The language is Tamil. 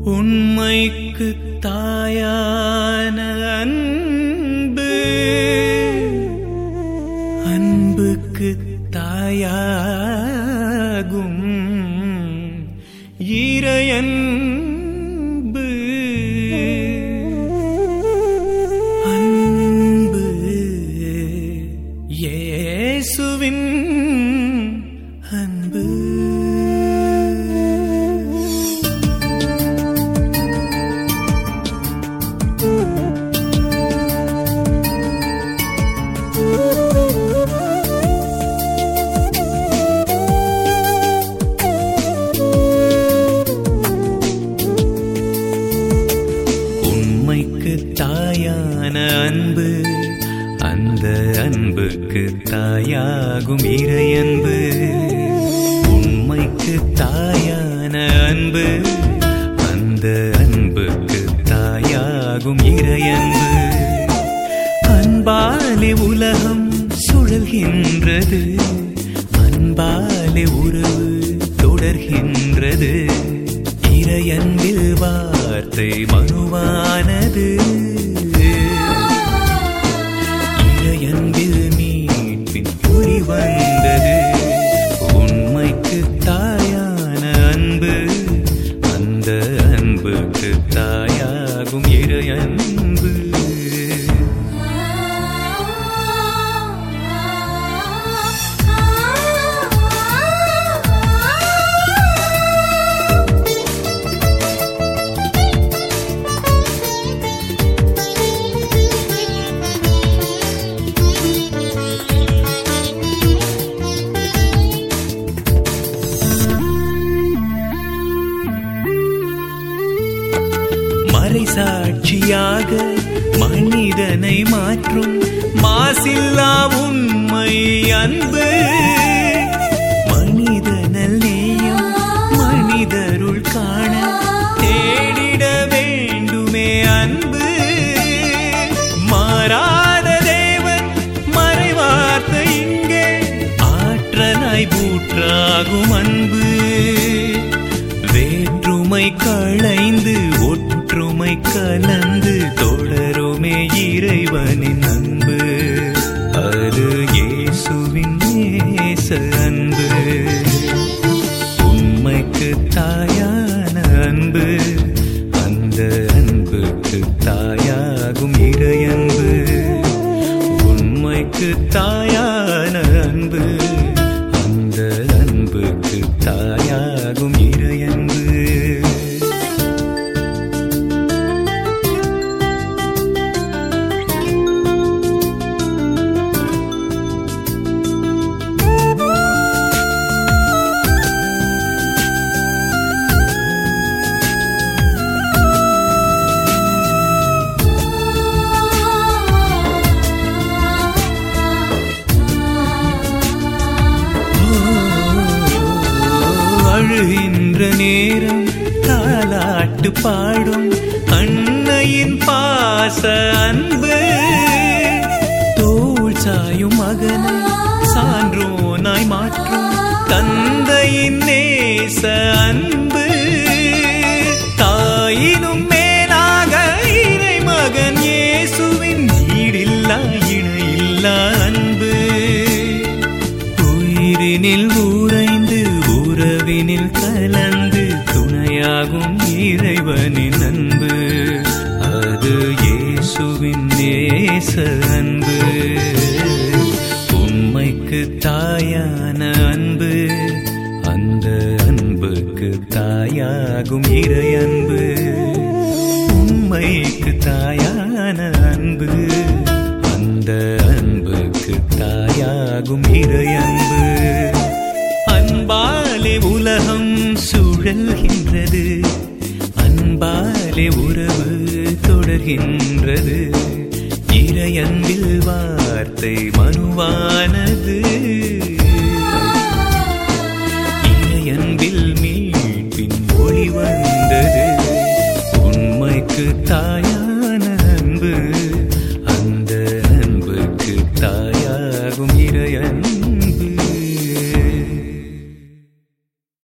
உண்மைக்கு தாயான அன்பு அன்புக்கு தாயாகும் இறையன்பு அன்பு இயேசுவின் அன்பு உண்மைக்கு தாயான அன்பு அந்த அன்புக்கு தாயாகும் இறையன்பு உண்மைக்கு தாயான அன்பு அந்த அன்புக்கு தாயாகும் இறையன்பு அன்பாலே உலகம் சுழல்கின்றது அன்பாலே உறவு தொடர்கின்றது இறையன்பில் வார்த்தை மனுவானது இறையன்பில் மீட்பின் ஒளி வந்தது உண்மைக்கு தாயான அன்பு அந்த அன்புக்கு தாயாகும் இறையன்பு மறைசாட்சியாக மனிதனை மாற்றும் மாசில்லா உண்மை அன்பு மனிதனல் நேயம் மனிதருள் காண தேடிட வேண்டுமே அன்பு மாறாத தேவன் மறைவார்த்தை இங்கே ஆற்றலாய் பூற்றாகும் அன்பு வேற்றுமை களைந்து ஒற்றுமை கலந்து தொடருமே இறைவனின் அன்பு அது இயேசுவின் நேச அன்பு உண்மைக்கு தாயான அன்பு அந்த அன்புக்கு தாயாகும் இறையன்பு உண்மைக்கு தாயான அன்பு அந்த அன்புக்கு தாயாகும் இறையன்பு அழுகின்ற நேரம் தாலாட்டு பாடும் அன்னையின் பாச அன்பு தோல் சாயும் மகனை சான்றோனாய் மாற்றும் தந்தையின் நேச அன்பு தாயினும் மேலாக இறை மகன் இயேசுவின் ஈடில்லா இணையில்லா அன்பு உயிரினில் உறைந்து உறவினில் கலந்து துணையாகும் இறைவனின் அன்பு அது இயேசுவின் நேச அன்பு உண்மைக்கு தாயான அன்பு அந்த அன்புக்கு தாயாகும் இறை அன்பு உண்மைக்கு தாயான அன்பு அந்த அன்புக்கு தாயாகும் இறை அன்பு அன்பாலே உலகம் சுழல்கின்றது அன்பாலே உறவு தொடர்கின்றது இறையன்பில் வார்த்தை மனுவானது